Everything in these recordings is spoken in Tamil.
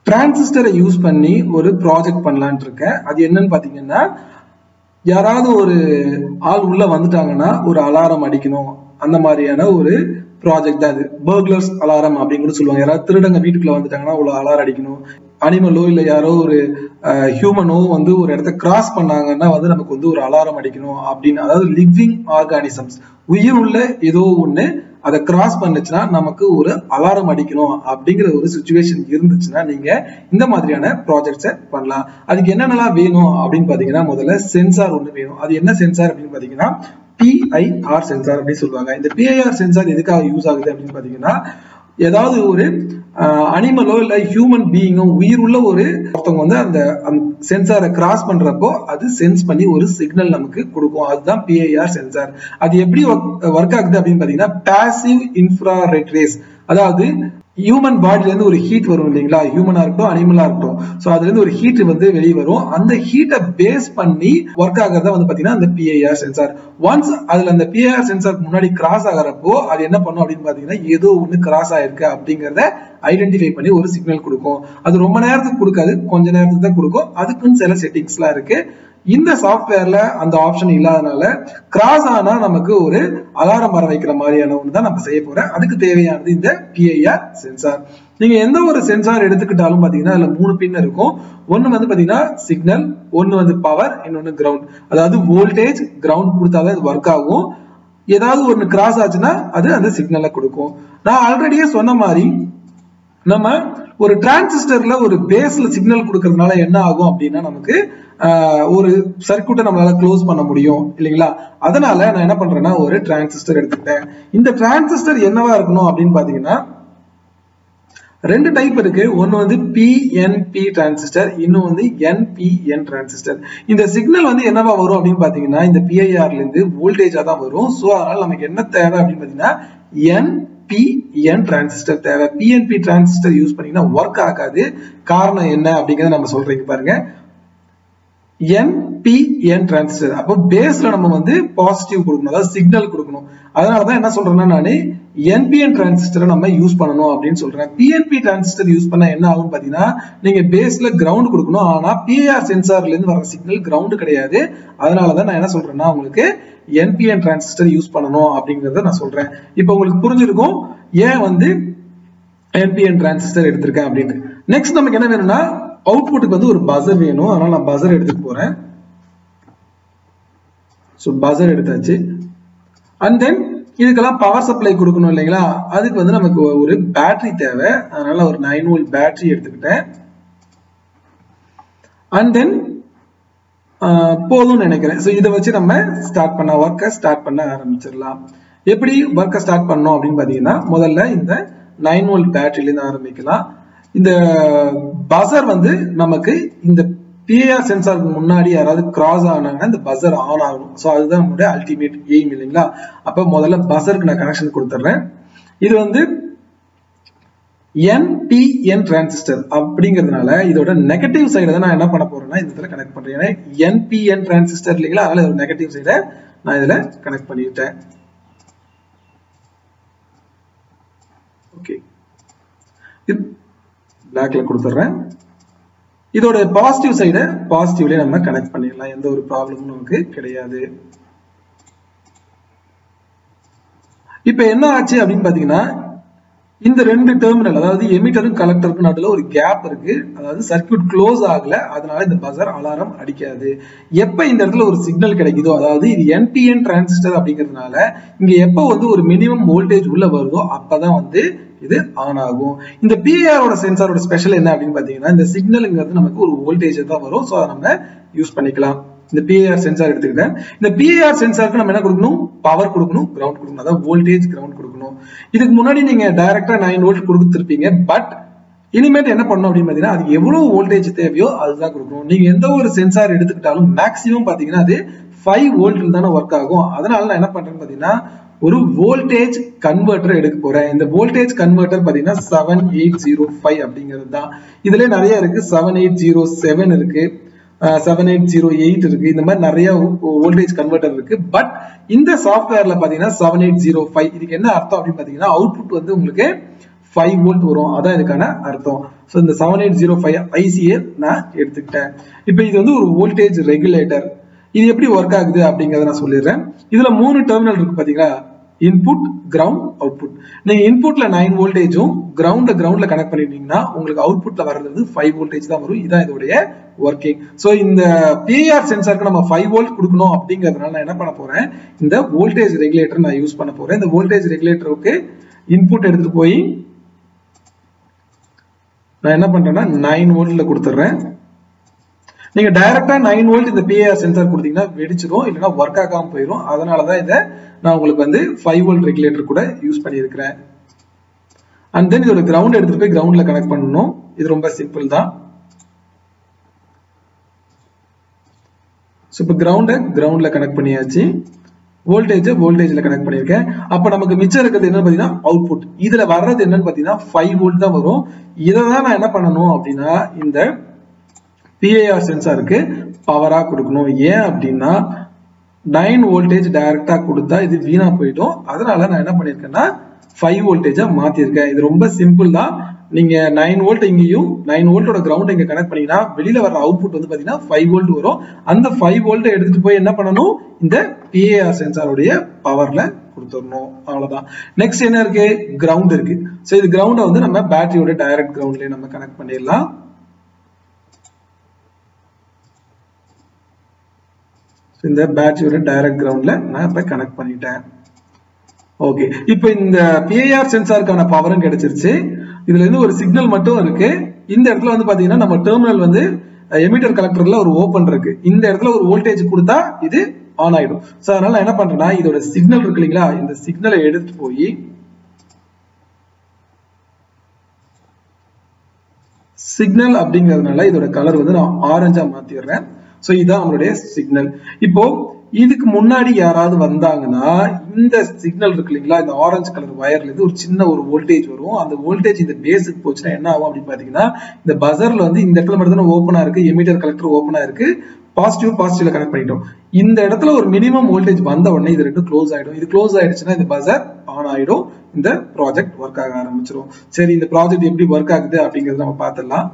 டிரான்சிஸ்டரை யூஸ் பண்ணி ஒரு ப்ராஜெக்ட் பண்ணலான் இருக்கேன் அது என்னன்னு பாத்தீங்கன்னா யாராவது ஒரு ஆள் உள்ள வந்துட்டாங்கன்னா ஒரு அலாரம் அடிக்கணும் அந்த மாதிரியான ஒரு ப்ராஜெக்ட் தான் இது பர்க்லர்ஸ் அலாரம் அப்படின்னு கூட சொல்லுவாங்க யாராவது திருடங்க வீட்டுக்குள்ள வந்துட்டாங்கன்னா ஒரு அலாரம் அடிக்கணும் அனிமலோ இல்ல யாரோ ஒரு ஹியூமனோ வந்து ஒரு இடத்த கிராஸ் பண்ணாங்கன்னா வந்து நமக்கு வந்து ஒரு அலாரம் அடிக்கணும் அப்படின்னு அதாவது லிவிங் ஆர்கானிசம்ஸ் உயிர் உள்ள ஏதோ ஒண்ணு அதை கிராஸ் பண்ணுச்சுன்னா நமக்கு ஒரு அலாரம் அடிக்கணும் அப்படிங்கிற ஒரு சுச்சுவேஷன் இருந்துச்சுன்னா நீங்க இந்த மாதிரியான ப்ராஜெக்ட்ஸை பண்ணலாம் அதுக்கு என்னென்னலாம் வேணும் அப்படின்னு பாத்தீங்கன்னா முதல்ல சென்சார் ஒண்ணு வேணும் அது என்ன சென்சார் அப்படின்னு பாத்தீங்கன்னா பிஐஆர் சென்சார் அப்படின்னு சொல்லுவாங்க இந்த பிஐஆர் சென்சார் எதுக்காக யூஸ் ஆகுது அப்படின்னு பாத்தீங்கன்னா ஏதாவது ஒரு அனிமலோ இல்ல ஹியூமன் பீயிங்கோ உயிர் உள்ள ஒரு ஒருத்தவங்க வந்து அந்த சென்சாரை கிராஸ் பண்றப்போ அது சென்ஸ் பண்ணி ஒரு சிக்னல் நமக்கு கொடுக்கும் அதுதான் பிஐஆர் சென்சார் அது எப்படி ஒர்க் ஆகுது அப்படின்னு பாத்தீங்கன்னா பாசிவ் இன்ஃப்ராரெட் ரேஸ் அதாவது ஹியூமன் பாடியில இருந்து ஒரு ஹீட் வரும் இல்லைங்களா ஹியூமனா இருக்கட்டும் அனிமலா இருக்கட்டும் சோ அதுல இருந்து ஒரு ஹீட் வந்து வெளியே வரும் அந்த ஹீட்டை பேஸ் பண்ணி ஒர்க் ஆகிறதா வந்து பாத்தீங்கன்னா அந்த பிஐஆர் சென்சார் ஒன்ஸ் அதுல அந்த பிஐஆர் சென்சார் முன்னாடி கிராஸ் ஆகிறப்போ அது என்ன பண்ணும் அப்படின்னு பாத்தீங்கன்னா ஏதோ ஒண்ணு கிராஸ் ஆயிருக்கு அப்படிங்கறத ஐடென்டிஃபை பண்ணி ஒரு சிக்னல் கொடுக்கும் அது ரொம்ப நேரத்துக்கு கொடுக்காது கொஞ்ச நேரத்துக்கு தான் கொடுக்கும் அதுக்குன்னு சில செட்டிங்ஸ் எல்லாம் இருக்கு இந்த சாஃப்ட்வேர்ல அந்த ஆப்ஷன் இல்லாதனால கிராஸ் ஆனா நமக்கு ஒரு அலாரம் வர வைக்கிற மாதிரியான ஒன்று தான் நம்ம செய்ய போறேன் அதுக்கு தேவையானது இந்த பிஐஆர் சென்சார் நீங்க எந்த ஒரு சென்சார் எடுத்துக்கிட்டாலும் பாத்தீங்கன்னா அதுல மூணு பின் இருக்கும் ஒன்னு வந்து பாத்தீங்கன்னா சிக்னல் ஒன்னு வந்து பவர் இன்னொன்னு கிரவுண்ட் அதாவது வோல்டேஜ் கிரவுண்ட் கொடுத்தாதான் இது ஒர்க் ஆகும் ஏதாவது ஒன்னு கிராஸ் ஆச்சுன்னா அது அந்த சிக்னலை கொடுக்கும் நான் ஆல்ரெடியே சொன்ன மாதிரி நம்ம ஒரு டிரான்சிஸ்டர்ல ஒரு பேஸ்ல சிக்னல் கொடுக்கறதுனால என்ன ஆகும் அப்படின்னா நமக்கு ஒரு சர்க்கியூட்டை நம்மளால க்ளோஸ் பண்ண முடியும் இல்லைங்களா அதனால நான் என்ன பண்றேன்னா ஒரு டிரான்சிஸ்டர் எடுத்துக்கிட்டேன் இந்த டிரான்சிஸ்டர் என்னவா இருக்கணும் அப்படின்னு பாத்தீங்கன்னா ரெண்டு டைப் இருக்கு ஒன்னு வந்து பிஎன்பி டிரான்சிஸ்டர் இன்னும் வந்து என்பிஎன் டிரான்சிஸ்டர் இந்த சிக்னல் வந்து என்னவா வரும் அப்படின்னு பாத்தீங்கன்னா இந்த பிஐஆர்ல இருந்து வோல்டேஜா தான் வரும் ஸோ அதனால நமக்கு என்ன தேவை அப்படின்னு பாத்தீங்கன்னா என் பிஎன் டிரான்சிஸ்டர் தேவை பிஎன்பி டிரான்சிஸ்டர் யூஸ் பண்ணீங்கன்னா ஒர்க் ஆகாது காரணம் என்ன அப்படிங்கறத நம்ம சொல்றீங்க பாருங்க என்பிஎன் டிரான்சிஸ்டர் அப்போ பேஸ்ல நம்ம வந்து பாசிட்டிவ் கொடுக்கணும் அதாவது சிக்னல் கொடுக்கணும் அதனாலதான் என்ன சொல்றேன்னா நான் என்பிஎன் டிரான்சிஸ்டரை நம்ம யூஸ் பண்ணணும் அப்படின்னு சொல்றேன் பிஎன்பி டிரான்சிஸ்டர் யூஸ் பண்ணா என்ன ஆகும் பாத்தீங்கன்னா நீங்க பேஸ்ல கிரவுண்ட் கொடுக்கணும் ஆனா பிஐஆர் சென்சார்ல இருந்து வர சிக்னல் கிரவுண்ட் கிடையாது அதனாலதான் நான் என்ன சொல்றேன்னா உங்களுக்கு என்பிஎன் டிரான்சிஸ்டர் யூஸ் பண்ணணும் அப்படிங்கறத நான் சொல்றேன் இப்போ உங்களுக்கு புரிஞ்சிருக்கும் ஏன் வந்து என்பிஎன் டிரான்சிஸ்டர் எடுத்திருக்கேன் அப்படின்னு நெக்ஸ்ட் நமக்கு என்ன வேணும்னா அவுட்புட்டுக்கு வந்து ஒரு பசர் வேணும் அதனால நான் பசர் எடுத்துட்டு போறேன் ஸோ பசர் எடுத்தாச்சு அண்ட் தென் இதுக்கெல்லாம் பவர் சப்ளை கொடுக்கணும் இல்லைங்களா அதுக்கு வந்து நமக்கு ஒரு பேட்டரி தேவை அதனால ஒரு நைன் வோல்ட் பேட்டரி எடுத்துக்கிட்டேன் அண்ட் தென் போதும்னு நினைக்கிறேன் ஸோ இதை வச்சு நம்ம ஸ்டார்ட் பண்ண ஒர்க்கை ஸ்டார்ட் பண்ண ஆரம்பிச்சிடலாம் எப்படி ஒர்க்கை ஸ்டார்ட் பண்ணோம் அப்படின்னு பார்த்தீங்கன்னா முதல்ல இந்த நைன் வோல்ட் பேட்டரியிலேருந்து ஆரம்பிக்கலாம் இந்த பசர் வந்து நமக்கு இந்த பிஏஆர் சென்சாருக்கு முன்னாடி யாராவது கிராஸ் ஆனாங்கன்னா இந்த பசர் ஆன் ஆகணும் ஸோ அதுதான் நம்மளுடைய அல்டிமேட் எய்ம் இல்லைங்களா அப்போ முதல்ல பசருக்கு நான் கனெக்ஷன் கொடுத்துட்றேன் இது வந்து என்பிஎன் டிரான்சிஸ்டர் அப்படிங்கிறதுனால இதோட நெகட்டிவ் சைடை தான் நான் என்ன பண்ண போறேன்னா இந்த இடத்துல கனெக்ட் பண்றேன் ஏன்னா என்பிஎன் டிரான்சிஸ்டர் இல்லைங்களா அதனால ஒரு நெகட்டிவ் சைடை நான் இதுல கனெக்ட் பண்ணிட்டேன் ஓகே பிளாக்ல கொடுத்துட்றேன் இதோட பாசிட்டிவ் சைடை பாசிட்டிவ்லயே நம்ம கனெக்ட் பண்ணிடலாம் எந்த ஒரு ப்ராப்ளமும் நமக்கு கிடையாது இப்ப என்ன ஆச்சு அப்படின்னு பாத்தீங்கன்னா இந்த ரெண்டு டெர்மினல் அதாவது எமிட்டரும் கலெக்டருக்கும் நடுவில் ஒரு கேப் இருக்கு அதாவது சர்க்கியூட் க்ளோஸ் ஆகல அதனால இந்த பசர் அலாரம் அடிக்காது எப்ப இந்த இடத்துல ஒரு சிக்னல் கிடைக்குதோ அதாவது இது என்பிஎன் டிரான்சிஸ்டர் அப்படிங்கிறதுனால இங்க எப்ப வந்து ஒரு மினிமம் வோல்டேஜ் உள்ள வருதோ அப்பதான் வந்து இது ஆன் ஆகும் இந்த பிஏஆரோட சென்சாரோட ஸ்பெஷல் என்ன அப்படின்னு பாத்தீங்கன்னா இந்த சிக்னலுங்கிறது நமக்கு ஒரு வோல்டேஜ் தான் வரும் ஸோ அதை நம்ம யூஸ் பண்ணிக்கலாம் இந்த பிஏஆர் சென்சார் எடுத்துக்கிட்டேன் இந்த பிஏஆர் சென்சாருக்கு நம்ம என்ன கொடுக்கணும் பவர் கொடுக்கணும் கிரவுண்ட் கொடுக்கணும் அதாவது வோல்டேஜ் கிரவுண்ட் கொடுக்கணும் இதுக்கு முன்னாடி நீங்க டைரக்டா நைன் வோல்ட் கொடுத்துருப்பீங்க பட் இனிமேட் என்ன பண்ணணும் அப்படின்னு பாத்தீங்கன்னா அது எவ்வளவு வோல்டேஜ் தேவையோ அதுதான் கொடுக்கணும் நீங்க எந்த ஒரு சென்சார் எடுத்துக்கிட்டாலும் மேக்ஸிமம் பாத்தீங்கன்னா அது ஃபைவ் வோல்ட்ல தானே ஒர்க் ஆகும் அதனால நான் என்ன பண்றேன்னு பாத்தீங்கன்னா ஒரு வோல்டேஜ் கன்வெர்டர் எடுக்க போறேன் இந்த வோல்டேஜ் கன்வெர்டர் பாத்தீங்கன்னா செவன் எயிட் ஜீரோ ஃபைவ் அப்படிங்கிறது தான் இதுல நிறைய இருக்கு செவன் எயிட் ஜீரோ செவன் இருக்கு செவன் எயிட் ஜீரோ எயிட் இருக்கு இந்த மாதிரி நிறைய வோல்டேஜ் கன்வெர்டர் இருக்கு பட் இந்த சாஃப்ட்வேர்ல பாத்தீங்கன்னா செவன் எயிட் ஜீரோ ஃபைவ் இதுக்கு என்ன அர்த்தம் அப்படின்னு பாத்தீங்கன்னா அவுட்புட் வந்து உங்களுக்கு ஃபைவ் வோல்ட் வரும் அதான் இதுக்கான அர்த்தம் ஸோ இந்த செவன் எயிட் ஜீரோ ஃபைவ் ஐசிஏ நான் எடுத்துக்கிட்டேன் இப்போ இது வந்து ஒரு வோல்டேஜ் ரெகுலேட்டர் இது எப்படி ஒர்க் ஆகுது அப்படிங்கறத நான் சொல்லிடுறேன் இதுல மூணு டெர்மினல் இருக்கு பாத்தீங்களா இன்புட் கிரவுண்ட் அவுட்புட் நீங்க இன்புட்ல நைன் வோல்டேஜும் கிரவுண்ட்ல கிரவுண்ட்ல கனெக்ட் பண்ணிட்டீங்கன்னா உங்களுக்கு அவுட்புட்ல வர்றது வந்து ஃபைவ் வோல்டேஜ் தான் வரும் இதான் இதோடைய ஒர்க்கிங் ஸோ இந்த பிஆர் சென்சாருக்கு நம்ம ஃபைவ் வோல்ட் கொடுக்கணும் அப்படிங்கிறதுனால நான் என்ன பண்ண போறேன் இந்த வோல்டேஜ் ரெகுலேட்டர் நான் யூஸ் பண்ண போறேன் இந்த வோல்டேஜ் ரெகுலேட்டருக்கு இன்புட் எடுத்துட்டு போய் நான் என்ன பண்றேன்னா நைன் வோல்ட்ல கொடுத்துட்றேன் நீங்க டைரக்டா நைன் வோல்ட் இந்த பிஏஆர் சென்சார் கொடுத்தீங்கன்னா வெடிச்சிடும் இல்லைன்னா ஒர்க் ஆகாம போயிடும் அதனாலதான் இதை நான் உங்களுக்கு வந்து ஃபைவ் வோல்ட் ரெகுலேட்டர் கூட யூஸ் பண்ணியிருக்கிறேன் அண்ட் தென் இதோட கிரவுண்ட் எடுத்துட்டு போய் கிரவுண்ட்ல கனெக்ட் பண்ணணும் இது ரொம்ப சிம்பிள் தான் ஸோ இப்போ கிரவுண்டை கிரவுண்ட்ல கனெக்ட் பண்ணியாச்சு வோல்டேஜ் வோல்டேஜ்ல கனெக்ட் பண்ணியிருக்கேன் அப்ப நமக்கு மிச்சம் இருக்கிறது என்னன்னு பாத்தீங்கன்னா அவுட்புட் இதுல வர்றது என்னன்னு பாத்தீங்கன்னா ஃபைவ் வோல்ட் தான் வரும் இதை தான் நான் என்ன பண்ணணும் அப்படின்னா இந்த பிஏஆர் சென்சாருக்கு பவரா கொடுக்கணும் ஏன் அப்படின்னா நைன் வோல்டேஜ் டைரக்டா கொடுத்தா இது வீணா போயிடும் அதனால நான் என்ன பண்ணிருக்கேன்னா ஃபைவ் வோல்டேஜா மாத்திருக்கேன் இது ரொம்ப சிம்பிள் தான் நீங்க நைன் வோல்ட் இங்கேயும் நைன் வோல்ட்டோட கிரவுண்ட் இங்க கனெக்ட் பண்ணீங்கன்னா வெளியில வர அவுட்புட் வந்து பாத்தீங்கன்னா ஃபைவ் வோல்ட் வரும் அந்த ஃபைவ் வோல்ட்டை எடுத்துட்டு போய் என்ன பண்ணணும் இந்த பிஏஆர் சென்சாருடைய பவர்ல கொடுத்துடணும் அவ்வளவுதான் நெக்ஸ்ட் என்ன இருக்கு கிரவுண்ட் இருக்கு ஸோ இது கிரவுண்டை வந்து நம்ம பேட்டரியோட டைரக்ட் கிரவுண்ட்லயே நம்ம கனெக்ட் பண்ணிடலாம் இந்த பேட்டரியோட டைரக்ட் கிரவுண்ட்ல நான் இப்ப கனெக்ட் பண்ணிட்டேன் ஓகே இப்போ இந்த பிஏஆர் சென்சாருக்கான பவரும் கிடைச்சிருச்சு இதுல இருந்து ஒரு சிக்னல் மட்டும் இருக்கு இந்த இடத்துல வந்து பாத்தீங்கன்னா நம்ம டெர்மினல் வந்து எமிட்டர் கலெக்டர்ல ஒரு ஓபன் இருக்கு இந்த இடத்துல ஒரு வோல்டேஜ் கொடுத்தா இது ஆன் ஆயிடும் சோ அதனால நான் என்ன பண்றேன்னா இதோட சிக்னல் இருக்கு இல்லைங்களா இந்த சிக்னலை எடுத்து போய் சிக்னல் அப்படிங்கிறதுனால இதோட கலர் வந்து நான் ஆரஞ்சா மாத்திடுறேன் சோ இதான் நம்மளுடைய சிக்னல் இப்போ இதுக்கு முன்னாடி யாராவது வந்தாங்கன்னா இந்த சிக்னல் இருக்கு இல்லைங்களா இந்த ஆரஞ்சு கலர் வயர்ல இருந்து ஒரு சின்ன ஒரு வோல்டேஜ் வரும் அந்த வோல்டேஜ் இந்த பேஸுக்கு போச்சுன்னா என்ன ஆகும் அப்படின்னு பாத்தீங்கன்னா இந்த பசர்ல வந்து இந்த இடத்துல மட்டும் தான் ஓப்பனா இருக்கு எமிட்டர் கலெக்டர் ஓப்பனா இருக்கு பாசிட்டிவ் பாசிட்டிவ்ல கனெக்ட் பண்ணிட்டோம் இந்த இடத்துல ஒரு மினிமம் வோல்டேஜ் வந்த உடனே இது ரெண்டும் க்ளோஸ் ஆயிடும் இது க்ளோஸ் ஆயிடுச்சுன்னா இந்த பசர் ஆன் ஆயிடும் இந்த ப்ராஜெக்ட் ஒர்க் ஆக ஆரம்பிச்சிடும் சரி இந்த ப்ராஜெக்ட் எப்படி ஒர்க் ஆகுது அப்படிங்கறத நம்ம பார்த்துடலாம்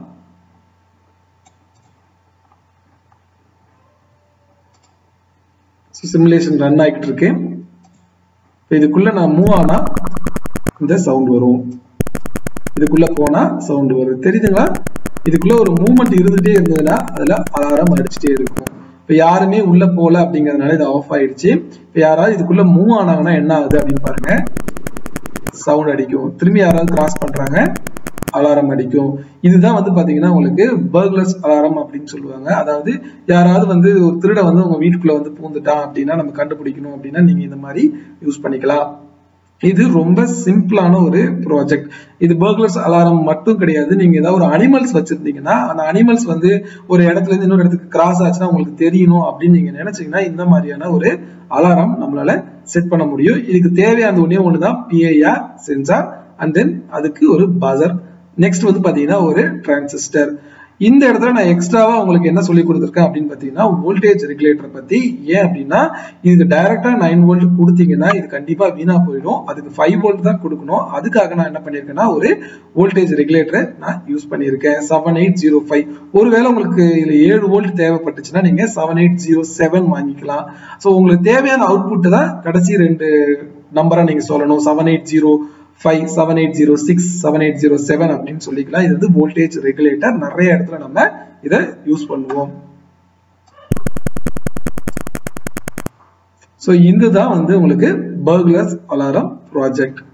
சிமுலேஷன் ரன் ஆகிட்டு இருக்கு இதுக்குள்ள நான் மூவ் ஆனா இந்த சவுண்ட் வரும் இதுக்குள்ள போனா சவுண்ட் வரும் தெரியுதுங்களா இதுக்குள்ள ஒரு மூவ்மெண்ட் இருந்துட்டே இருந்ததுன்னா அதுல அலாரம் அடிச்சுட்டே இருக்கும் இப்ப யாருமே உள்ள போல அப்படிங்கறதுனால இது ஆஃப் ஆயிடுச்சு இப்ப யாராவது இதுக்குள்ள மூவ் ஆனாங்கன்னா என்ன ஆகுது அப்படின்னு பாருங்க சவுண்ட் அடிக்கும் திரும்பி யாராவது கிராஸ் பண்றாங்க அலாரம் அடிக்கும் இதுதான் வந்து பாத்தீங்கன்னா உங்களுக்கு பர்க்லர்ஸ் அலாரம் அப்படின்னு சொல்லுவாங்க அதாவது யாராவது வந்து ஒரு திருட வந்து உங்க வீட்டுக்குள்ள வந்து பூந்துட்டான் அப்படின்னா நம்ம கண்டுபிடிக்கணும் அப்படின்னா நீங்க இந்த மாதிரி யூஸ் பண்ணிக்கலாம் இது ரொம்ப சிம்பிளான ஒரு ப்ராஜெக்ட் இது பர்க்லர்ஸ் அலாரம் மட்டும் கிடையாது நீங்க ஏதாவது ஒரு அனிமல்ஸ் வச்சிருந்தீங்கன்னா அந்த அனிமல்ஸ் வந்து ஒரு இடத்துல இருந்து இன்னொரு இடத்துக்கு கிராஸ் ஆச்சுன்னா உங்களுக்கு தெரியணும் அப்படின்னு நீங்க நினைச்சீங்கன்னா இந்த மாதிரியான ஒரு அலாரம் நம்மளால செட் பண்ண முடியும் இதுக்கு தேவையான ஒன்னே ஒண்ணுதான் பிஐஆர் சென்சார் அண்ட் தென் அதுக்கு ஒரு பசர் நெக்ஸ்ட் வந்து பாத்தீங்கன்னா ஒரு டிரான்சிஸ்டர் இந்த இடத்துல நான் எக்ஸ்ட்ராவா உங்களுக்கு என்ன சொல்லி கொடுத்துருக்கேன் அப்படின்னு பாத்தீங்கன்னா வோல்டேஜ் ரெகுலேட்டர் பத்தி ஏன் அப்படின்னா இதுக்கு டைரக்டா நைன் வோல்ட் கொடுத்தீங்கன்னா இது கண்டிப்பா வீணா போயிடும் அதுக்கு ஃபைவ் வோல்ட் தான் கொடுக்கணும் அதுக்காக நான் என்ன பண்ணிருக்கேன்னா ஒரு வோல்டேஜ் ரெகுலேட்டரை நான் யூஸ் பண்ணியிருக்கேன் செவன் எயிட் ஜீரோ ஃபைவ் ஒருவேளை உங்களுக்கு இதுல ஏழு வோல்ட் தேவைப்பட்டுச்சுன்னா நீங்க செவன் எயிட் ஜீரோ செவன் வாங்கிக்கலாம் ஸோ உங்களுக்கு தேவையான அவுட்புட் தான் கடைசி ரெண்டு நம்பரா நீங்க சொல்லணும் seven eight zero five seven eight zero six seven eight zero seven அப்படின்னு சொல்லிக்கலாம் இது வந்து வோல்டேஜ் ரெகுலேட்டர் நிறைய இடத்துல நம்ம இதை யூஸ் பண்ணுவோம் ஸோ இதுதான் வந்து உங்களுக்கு பர்க்லர்ஸ் அலாரம் ப்ராஜெக்ட்